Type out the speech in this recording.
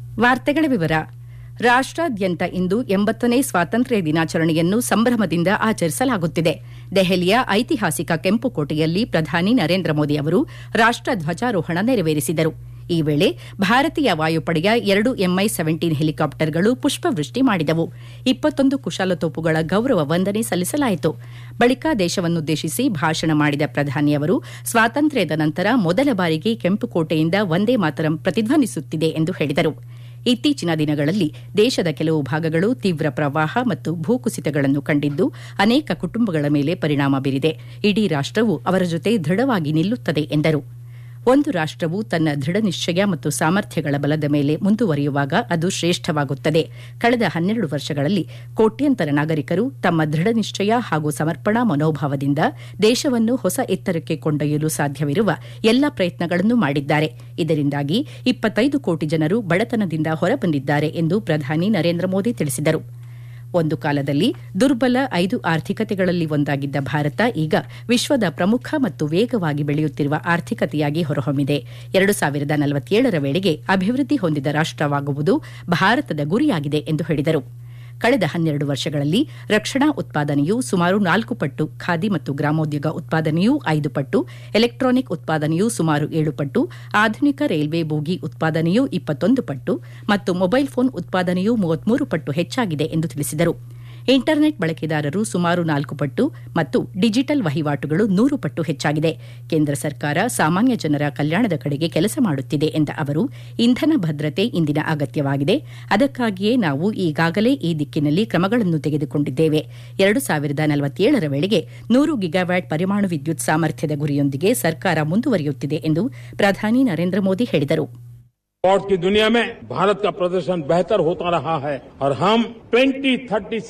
ವಾರ್ತೆಗಳ ವಿವರ ರಾಷ್ಟ್ರಾದ್ಯಂತ ಇಂದು ಎಂಬತ್ತನೇ ಸ್ವಾತಂತ್ರ್ಯ ದಿನಾಚರಣೆಯನ್ನು ಸಂಭ್ರಮದಿಂದ ಆಚರಿಸಲಾಗುತ್ತಿದೆ ದೆಹಲಿಯ ಐತಿಹಾಸಿಕ ಕೆಂಪುಕೋಟೆಯಲ್ಲಿ ಪ್ರಧಾನಿ ನರೇಂದ್ರ ಮೋದಿ ಅವರು ರಾಷ್ಟ ಧ್ವಜಾರೋಹಣ ನೆರವೇರಿಸಿದರು ಈ ವೇಳೆ ಭಾರತೀಯ ವಾಯುಪಡೆಯ ಎರಡು ಎಂಐ ಸೆವೆಂಟೀನ್ ಹೆಲಿಕಾಪ್ಟರ್ಗಳು ಪುಷ್ಪವೃಷ್ಟಿ ಮಾಡಿದವು ಇಪ್ಪತ್ತೊಂದು ಕುಶಾಲತೋಪುಗಳ ಗೌರವ ವಂದನೆ ಸಲ್ಲಿಸಲಾಯಿತು ಬಳಿಕ ದೇಶವನ್ನುದ್ದೇಶಿಸಿ ಭಾಷಣ ಮಾಡಿದ ಪ್ರಧಾನಿಯವರು ಸ್ವಾತಂತ್ರ್ಯದ ನಂತರ ಮೊದಲ ಬಾರಿಗೆ ಕೆಂಪುಕೋಟೆಯಿಂದ ವಂದೇ ಮಾತರಂ ಪ್ರತಿಧ್ವನಿಸುತ್ತಿದೆ ಎಂದು ಹೇಳಿದರು ಇತ್ತೀಚಿನ ದಿನಗಳಲ್ಲಿ ದೇಶದ ಕೆಲವು ಭಾಗಗಳು ತೀವ್ರ ಪ್ರವಾಹ ಮತ್ತು ಭೂಕುಸಿತಗಳನ್ನು ಕಂಡಿದ್ದು ಅನೇಕ ಕುಟುಂಬಗಳ ಮೇಲೆ ಪರಿಣಾಮ ಬೀರಿದೆ ಇಡೀ ರಾಷ್ಟವು ಅವರ ಜೊತೆ ದೃಢವಾಗಿ ನಿಲ್ಲುತ್ತದೆ ಎಂದರು ಒಂದು ರಾಷ್ಟವು ತನ್ನ ದೃಢ ನಿಶ್ಚಯ ಮತ್ತು ಸಾಮರ್ಥ್ಯಗಳ ಬಲದ ಮೇಲೆ ಮುಂದುವರಿಯುವಾಗ ಅದು ಶ್ರೇಷ್ಠವಾಗುತ್ತದೆ ಕಳೆದ ಹನ್ನೆರಡು ವರ್ಷಗಳಲ್ಲಿ ಕೋಟ್ಯಂತರ ನಾಗರಿಕರು ತಮ್ಮ ದೃಢ ನಿಶ್ಚಯ ಹಾಗೂ ಸಮರ್ಪಣಾ ಮನೋಭಾವದಿಂದ ದೇಶವನ್ನು ಹೊಸ ಎತ್ತರಕ್ಕೆ ಕೊಂಡೊಯ್ಯಲು ಸಾಧ್ಯವಿರುವ ಎಲ್ಲ ಪ್ರಯತ್ನಗಳನ್ನು ಮಾಡಿದ್ದಾರೆ ಇದರಿಂದಾಗಿ ಇಪ್ಪತ್ತೈದು ಕೋಟಿ ಜನರು ಬಡತನದಿಂದ ಹೊರಬಂದಿದ್ದಾರೆ ಎಂದು ಪ್ರಧಾನಿ ನರೇಂದ್ರ ಮೋದಿ ತಿಳಿಸಿದರು ಒಂದು ಕಾಲದಲ್ಲಿ ದುರ್ಬಲ ಐದು ಆರ್ಥಿಕತೆಗಳಲ್ಲಿ ಒಂದಾಗಿದ್ದ ಭಾರತ ಈಗ ವಿಶ್ವದ ಪ್ರಮುಖ ಮತ್ತು ವೇಗವಾಗಿ ಬೆಳೆಯುತ್ತಿರುವ ಆರ್ಥಿಕತೆಯಾಗಿ ಹೊರಹೊಮ್ಮಿದೆ ಎರಡು ಸಾವಿರದ ನಲವತ್ತೇಳರ ವೇಳೆಗೆ ಅಭಿವೃದ್ಧಿ ಹೊಂದಿದ ರಾಷ್ಟವಾಗುವುದು ಭಾರತದ ಗುರಿಯಾಗಿದೆ ಎಂದು ಹೇಳಿದರು ಕಳೆದ ಹನ್ನೆರಡು ವರ್ಷಗಳಲ್ಲಿ ರಕ್ಷಣಾ ಉತ್ಪಾದನೆಯು ಸುಮಾರು ನಾಲ್ಕು ಪಟ್ಟು ಖಾದಿ ಮತ್ತು ಗ್ರಾಮೋದ್ಯೋಗ ಉತ್ಪಾದನೆಯೂ ಐದು ಪಟ್ಟು ಎಲೆಕ್ಟ್ರಾನಿಕ್ ಉತ್ಪಾದನೆಯು ಸುಮಾರು ಏಳು ಪಟ್ಟು ಆಧುನಿಕ ರೈಲ್ವೆ ಬೋಗಿ ಉತ್ಪಾದನೆಯೂ ಇಪ್ಪತ್ತೊಂದು ಪಟ್ಟು ಮತ್ತು ಮೊಬೈಲ್ ಫೋನ್ ಉತ್ಪಾದನೆಯೂ ಮೂವತ್ಮೂರು ಪಟ್ಟು ಹೆಚ್ಚಾಗಿದೆ ಎಂದು ತಿಳಿಸಿದರು ಇಂಟರ್ನೆಟ್ ಬಳಕೆದಾರರು ಸುಮಾರು ನಾಲ್ಕು ಪಟ್ಟು ಮತ್ತು ಡಿಜಿಟಲ್ ವಹಿವಾಟುಗಳು ನೂರು ಪಟ್ಟು ಹೆಚ್ಚಾಗಿದೆ ಕೇಂದ್ರ ಸರ್ಕಾರ ಸಾಮಾನ್ಯ ಜನರ ಕಲ್ಯಾಣದ ಕಡೆಗೆ ಕೆಲಸ ಮಾಡುತ್ತಿದೆ ಎಂದ ಅವರು ಇಂಧನ ಭದ್ರತೆ ಇಂದಿನ ಅಗತ್ಯವಾಗಿದೆ ಅದಕ್ಕಾಗಿಯೇ ನಾವು ಈಗಾಗಲೇ ಈ ದಿಕ್ಕಿನಲ್ಲಿ ಕ್ರಮಗಳನ್ನು ತೆಗೆದುಕೊಂಡಿದ್ದೇವೆ ಎರಡು ಸಾವಿರದ ನಲವತ್ತೇಳರ ವೇಳೆಗೆ ನೂರು ಗಿಗಾವ್ಯಾಟ್ ಪರಮಾಣು ವಿದ್ಯುತ್ ಸಾಮರ್ಥ್ಯದ ಗುರಿಯೊಂದಿಗೆ ಸರ್ಕಾರ ಮುಂದುವರಿಯುತ್ತಿದೆ ಎಂದು ಪ್ರಧಾನಿ ನರೇಂದ್ರ ಮೋದಿ ಹೇಳಿದರು स्पोर्ट की दुनिया में भारत का प्रदर्शन बेहतर होता रहा है और हम 2036